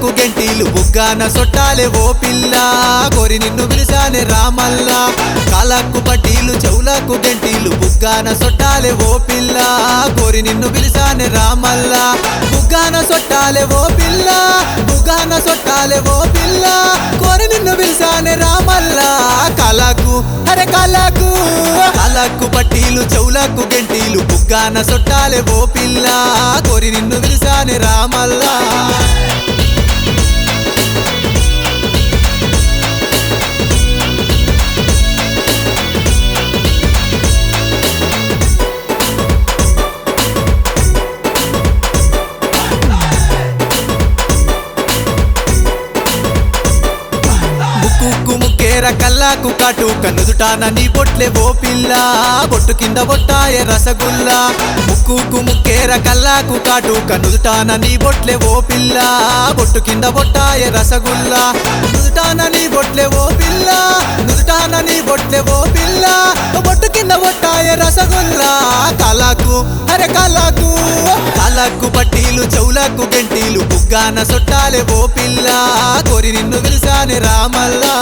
చెవులకు గెంటీలు బుగ్గాన సొట్టాలే ఓ పిల్ల కోరి నిన్ను పిలిచానే రామల్ల కాలకు పట్టీలు చెవులకు గెంటీలు బుగ్గాన సొట్టాలే ఓ పిల్ల కోరి నిన్ను పిలిచానే రామల్ల బుగ్గాన సొట్టాలే ఓ పిల్ల బుగ్గాన సొట్టాలే ఓ పిల్ల కోరి నిన్ను పిలిచానే రామల్ల కలకు అరే కలకు కలకు పట్టీలు చెవులకు గెంటీలు బుగ్గాన సొట్టాలే ఓ పిల్ల కోరి నిన్ను పిలిచానే రామల్లా ముక్కు ముక్కేర కల్లాకు కాటు కన్నుదుటాన నీ బొట్లే ఓ పిల్ల బొట్టు కింద బొట్టాయ రసగుల్లా ముక్కు ముక్కేర కల్లాకు కాటు కన్నుదుటాన నీ బొట్లే ఓ పిల్ల బొట్టు కింద బొట్టాయ రసగుల్లా నుదుటాన నీ బొట్లే ఓ పిల్ల నుదుటాన నీ బొట్లే ఓ పిల్ల బొట్టు కింద బొట్టాయ రసగుల్లా కలకు అరే కలకు కలకు పట్టీలు చెవులకు గంటీలు బుగ్గాన సొట్టాలే ఓ పిల్ల కోరి నిన్ను పిలిచానే రామల్లా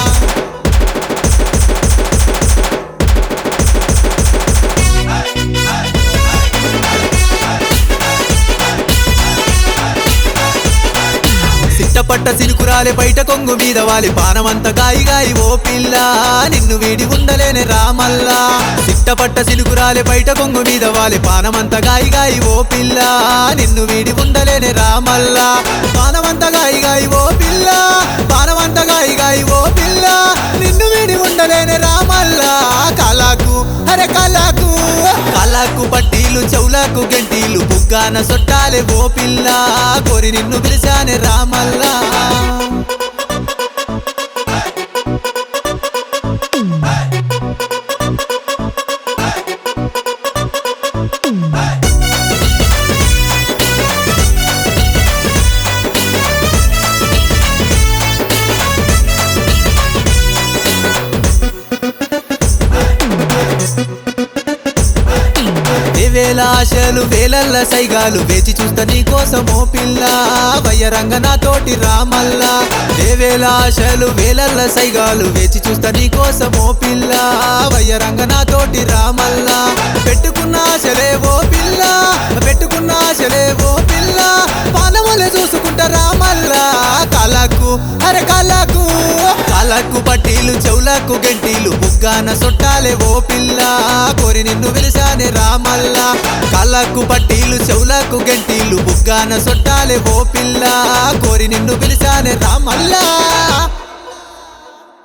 సిట్టపట్ట సినుకురాలే బయట కొంగు మీద వాలి పానమంత గాయి గాయి ఓ పిల్ల నిన్ను వీడి ఉండలేనే రామల్లా సిట్టపట్ట సినుకురాలే బయట కొంగు మీద వాలి పానమంత గాయి గాయి ఓ పిల్ల నిన్ను వీడి ఉండలేనే రామల్లా పానమంత గాయి గాయి ఓ పిల్ల పానమంత గాయి గాయి ఓ పిల్ల నిన్ను వీడి ఉండలేనే రామల్లా కలకు అరే కలకు కలకు పట్టీలు చెవులకు గంటీలు బుగ్గాన సొట్టాలే ఓ పిల్ల కోరి నిన్ను పిలిచానే రామల్లా వేల ఆశలు వేలల్ల సైగాలు వేచి చూస్తా నీ కోసం ఓ పిల్ల వయ్యరంగ నా తోటి రామల్లా వేల ఆశలు వేలల్ల సైగాలు వేచి చూస్తా నీ కోసం ఓ పిల్ల వయ్యరంగ నా తోటి రామల్లా పెట్టుకున్న ఆశలే ఓ పిల్ల పెట్టుకున్న ఆశలే ఓ పిల్ల పానములే చూసుకుంటా రామల్లా కలకు అరే కలకు కలకు పట్టీలు చెవులకు గంటీలు బుగ్గాన సొట్టాలే ఓ పిల్ల కోరి నిన్ను పిలిచానే రామల్లా కళ్ళకు పట్టీలు చెవులకు గంటీలు బుగ్గాన సొట్టాలే ఓ పిల్ల కోరి నిన్ను పిలిచానే రామల్లా